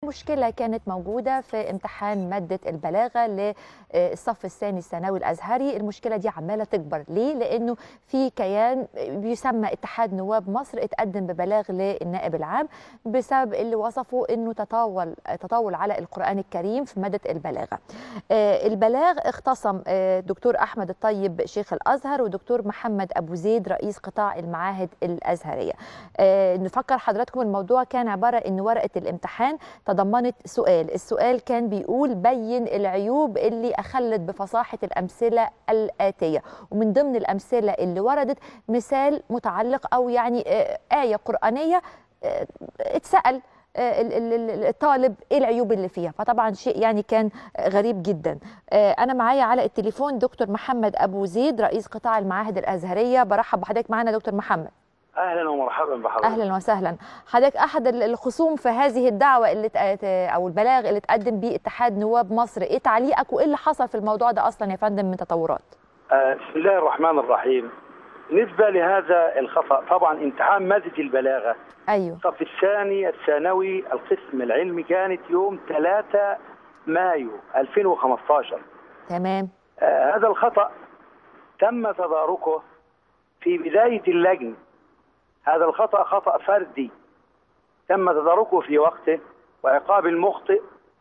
مشكلة كانت موجودة في امتحان مادة البلاغة للصف الثاني الثانوي الأزهري المشكلة دي عمالة تكبر ليه؟ لأنه في كيان بيسمى اتحاد نواب مصر اتقدم ببلاغ للنائب العام بسبب اللي وصفه أنه تطاول تطاول على القرآن الكريم في مادة البلاغة البلاغ اختصم دكتور أحمد الطيب شيخ الأزهر ودكتور محمد أبو زيد رئيس قطاع المعاهد الأزهرية نفكر حضراتكم الموضوع كان عبارة أن ورقة الامتحان تضمنت سؤال السؤال كان بيقول بين العيوب اللي أخلت بفصاحة الأمثلة الآتية ومن ضمن الأمثلة اللي وردت مثال متعلق أو يعني آية قرآنية اتسأل الطالب ايه العيوب اللي فيها فطبعا شيء يعني كان غريب جدا انا معايا على التليفون دكتور محمد ابو زيد رئيس قطاع المعاهد الازهريه برحب بحضرتك معانا دكتور محمد اهلا ومرحبا بحضرتك اهلا وسهلا حضرتك احد الخصوم في هذه الدعوه اللي او البلاغ اللي تقدم بيه اتحاد نواب مصر ايه تعليقك وايه اللي حصل في الموضوع ده اصلا يا فندم من تطورات آه بسم الله الرحمن الرحيم بالنسبه لهذا الخطا طبعا امتحان ماده البلاغه ايوه الصف الثاني الثانوي القسم العلمي كانت يوم 3 مايو 2015 تمام آه هذا الخطا تم تداركه في بدايه اللجنه هذا الخطأ خطأ فردي تم تداركه في وقته وعقاب المخطئ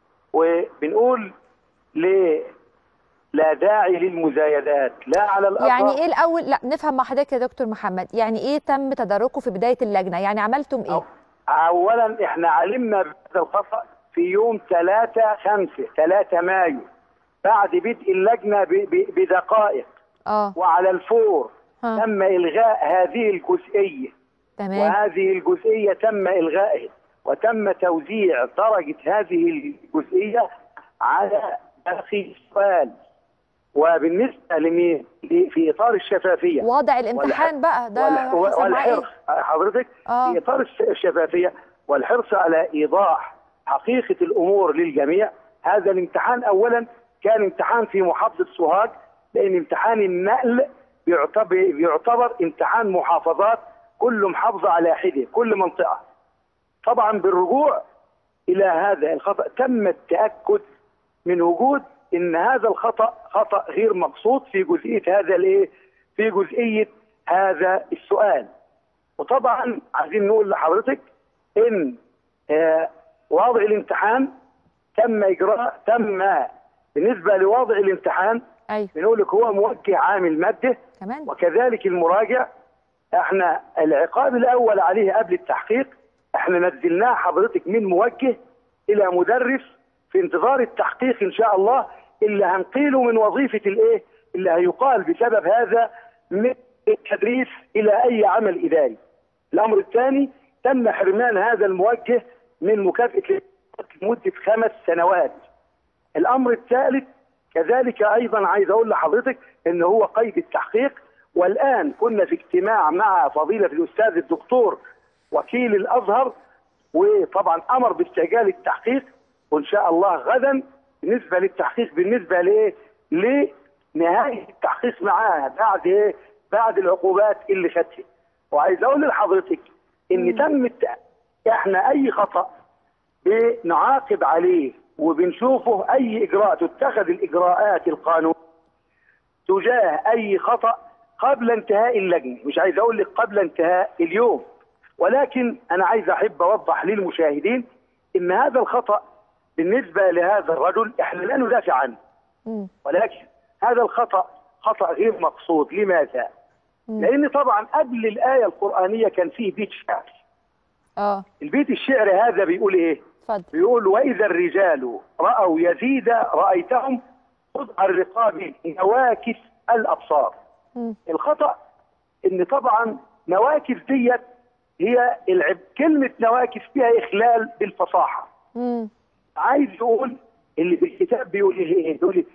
وبنقول ليه لا داعي للمزايدات لا على الأقل يعني ايه الاول لا نفهم مع حضرتك يا دكتور محمد يعني ايه تم تداركه في بدايه اللجنه يعني عملتم ايه اولا احنا علمنا بهذا الخطا في يوم 3 5 3 مايو بعد بدء اللجنه بدقائق اه وعلى الفور ها. تم الغاء هذه الجزئيه تمام وهذه الجزئية تم إلغائها وتم توزيع درجة هذه الجزئية على باقي السؤال وبالنسبة لمين في إطار الشفافية وضع الامتحان بقى ده حصل معاه والحرص حضرتك آه. في إطار الشفافية والحرص على إيضاح حقيقة الأمور للجميع هذا الامتحان أولا كان امتحان في محافظة سوهاج لأن امتحان النقل بيعتبر, بيعتبر امتحان محافظات كل محافظة على حدة كل منطقة طبعا بالرجوع إلى هذا الخطأ تم التأكد من وجود إن هذا الخطأ خطأ غير مقصود في جزئية هذا الإيه في جزئية هذا السؤال وطبعا عايزين نقول لحضرتك إن آه وضع الامتحان تم إجراء تم بالنسبة لوضع الامتحان ايوه بنقول لك هو موجه عامل مادة كمان وكذلك المراجع احنا العقاب الاول عليه قبل التحقيق احنا نزلناه حضرتك من موجه الى مدرس في انتظار التحقيق ان شاء الله اللي هنقيله من وظيفه الايه اللي هيقال بسبب هذا من التدريس الى اي عمل اداري. الامر الثاني تم حرمان هذا الموجه من مكافاه لمده خمس سنوات. الامر الثالث كذلك ايضا عايز اقول لحضرتك ان هو قيد التحقيق والآن كنا في اجتماع مع فضيلة الأستاذ الدكتور وكيل الأزهر وطبعا أمر باستعجال التحقيق وإن شاء الله غدا بالنسبة للتحقيق بالنسبة لإيه؟ لنهاية التحقيق معاها بعد إيه؟ بعد العقوبات اللي خدتها وعايز أقول لحضرتك إن تم الت... إحنا أي خطأ بنعاقب عليه وبنشوفه أي إجراء تتخذ الإجراءات القانونية تجاه أي خطأ قبل انتهاء اللجنه مش عايز اقول لك قبل انتهاء اليوم ولكن انا عايز احب اوضح للمشاهدين ان هذا الخطا بالنسبه لهذا الرجل احنا لا ندافع عنه مم. ولكن هذا الخطا خطا غير مقصود لماذا لان طبعا قبل الايه القرانيه كان فيه بيت شعر اه البيت الشعر هذا بيقول ايه اتفضل بيقول واذا الرجال راوا يزيد رايتهم خضع الرقاب نواكس الابصار مم. الخطا ان طبعا نواكس ديت هي العب كلمه نواكس فيها اخلال بالفصاحه مم. عايز يقول اللي في الكتاب بيقول ايه بيقول إيه؟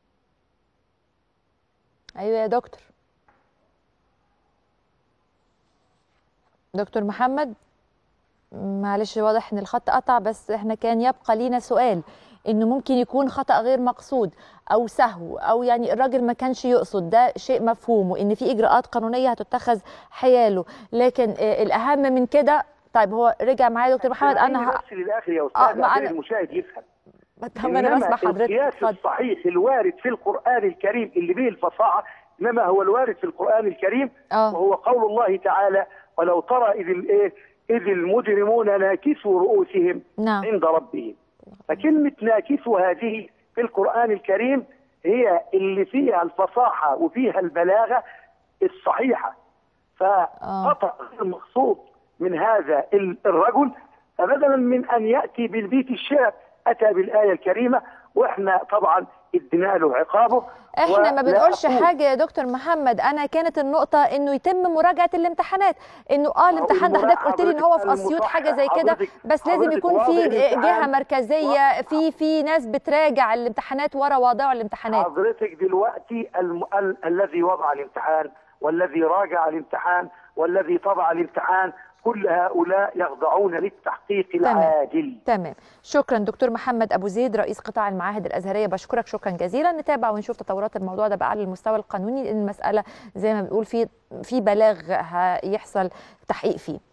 ايوه يا دكتور دكتور محمد معلش واضح ان الخط قطع بس احنا كان يبقى لينا سؤال انه ممكن يكون خطا غير مقصود او سهو او يعني الراجل ما كانش يقصد ده شيء مفهوم وان في اجراءات قانونيه هتتخذ حياله لكن آه، الاهم من كده طيب هو رجع معايا دكتور محمد انا ه... بس للاخر يا آه، استاذ ما عشان أنا- المشاهد يفهم طب انا بسمع حضرتك القياس اتفضل الصحيح الوارد في القران الكريم اللي به الفصاحه انما هو الوارد في القران الكريم اه وهو قول الله تعالى ولو ترى اذ الايه اذ المجرمون ناكسوا رؤوسهم نعم عند ربهم فكلمه ناكسوا هذه في القران الكريم هي اللي فيها الفصاحه وفيها البلاغه الصحيحه فخطا غير مقصود من هذا ال- الرجل فبدلا من ان ياتي بالبيت الشعر اتى بالايه الكريمه واحنا طبعا ادينا له عقابه احنا ما ولا بنقولش أقول- حاجه يا دكتور محمد انا كانت النقطه انه يتم مراجعه الامتحانات انه اه الامتحان ده حضرتك قلت لي ان هو في اسيوط حاجه زي كده حضرتك- بس لازم حضرتك يكون واضح في الامتحان. جهه مركزيه في في ناس بتراجع الامتحانات ورا واضع الامتحانات حضرتك دلوقتي الم... ال... الذي وضع الامتحان والذي راجع الامتحان والذي طبع الامتحان كل هؤلاء يخضعون للتحقيق تمام. العاجل تمام شكرا دكتور محمد ابو زيد رئيس قطاع المعاهد الازهريه بشكرك شكرا جزيلا نتابع ونشوف تطورات الموضوع ده بقى على المستوى القانوني لان المساله زي ما بنقول في في بلاغ هيحصل تحقيق فيه